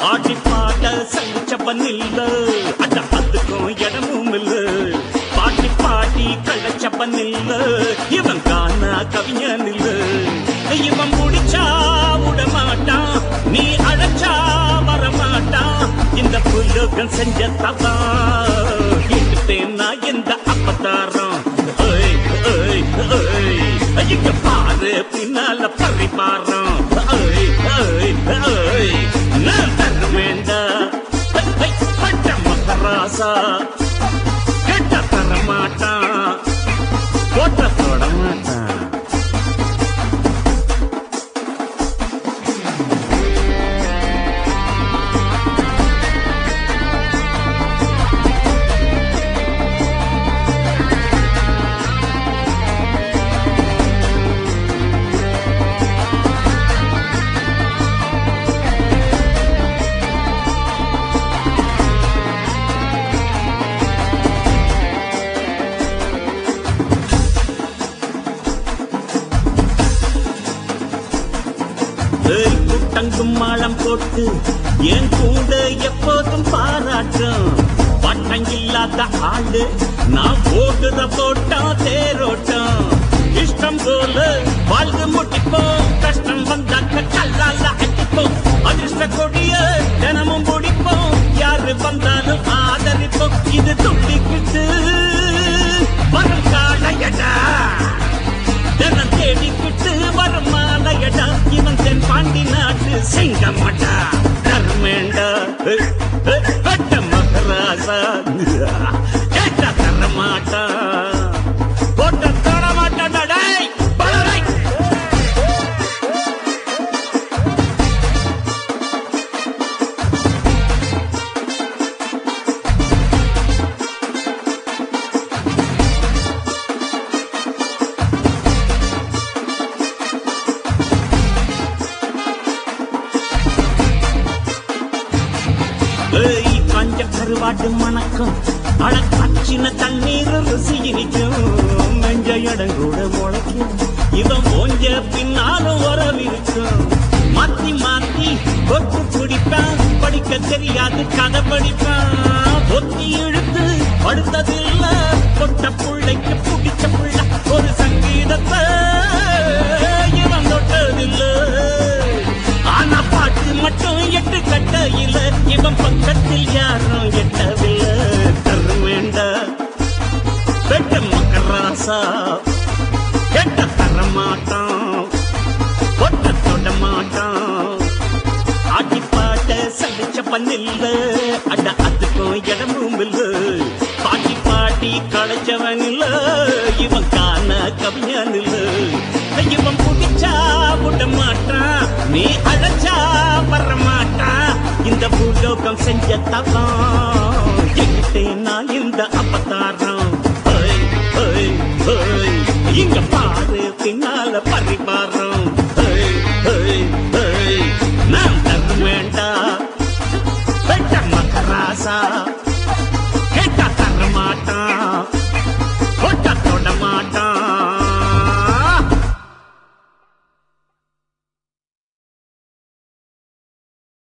ஆடி பாட சலிச்சவன் இல்ல அட அதுக்கும் இடமும் இல்ல பாட்டி பாட்டி கள்ளச்சப்பன் இல்ல இவன் காண கவிஞன் இல்ல இவன் முடிச்சா விட மாட்டான் நீ அழைச்சா வர மாட்டான் இந்த புலோகம் செஞ்ச தவா எடுத்தேன்னா எந்த அப்பதாரம் ஏய், ஏய், ஏய். இங்க பாரு பின்னால பரிமாறம் ஏய், ஏய், ஏய். நான் தருவேண்டா ஏய், பட்ட மகராசா கேட்ட தர மாட்டான் போட்ட தொட மாட்டான் ஏய், கூட்டங்கும் மாளம் போட்டு என் கூட எப்போதும் பாராட்டும் பட்டம் இல்லாத ஆளு நான் ஓடுற போட்டோம் தேரோட்டம் இஷ்டம் போல வாழ்ந்து முட்டிப்போம் கஷ்டம் வந்தாக்க கல்லால அடிப்போம் அதிர்ஷ்ட கொடிய தினமும் பிடிப்போம் யாரு வந்தாலும் ஆதரிப்போம் இது துள்ளிக்கிட்டு வரும் காலையடா தினம் தேடிக்கிட்டு வரமாலையடா இவன் தென் பாண்டி நாட்டு சிங்கமடா தர்மேண்டா கட்ட மகராசா கேட்ட தர மாட்டா போட்ட தர மாட்டாடா டேய் பலரை ஏய் பஞ்ச கருவாட்டு மணக்கம் அட கச்சின தண்ணீர் ருசி இனிக்கும் நெஞ்ச இடம் கூட முளைக்கும் இவன் ஓஞ்ச பின்னாலும் வரவிருக்கும் மாத்தி மாத்தி கொட்டு குடிப்பான் படிக்க தெரியாது கதை படிப்பான் ஒத்தி இழுத்து படுத்ததில்ல கொட்ட புள்ளைக்கு பிடிச்ச புள்ள ஒரு சங்கீதத்தை இவன் தொட்டதில்லை ஆனா பாட்டு மட்டும் எட்டு கட்டையில இவன் பக்கத்தில் யாரும் எட்டவில்லை தருவேண்டா பெட்ட மக்கராசா கெட்ட தர மாட்டான் கொட்ட தொட மாட்டான் ஆட்டி பாட்ட சலிச்ச பண்ணில்ல அட அதுக்கும் இடமும் இல்ல பாட்டி பாட்டி களைச்சவன் இல்ல இவன் காண கவிஞன் இல்ல இவன் புடிச்சா விட மாட்டான் நீ அழைச்சா வர மாட்டான் இந்த பூலோகம் செஞ்ச தவம் எங்கிட்டே நான் இந்த அப்பதாரம் ஏய், ஏய், ஏய். இங்க பாரு பின்னால பரிவாரம் ஏய், ஏய், ஏய். நான் தருவேன்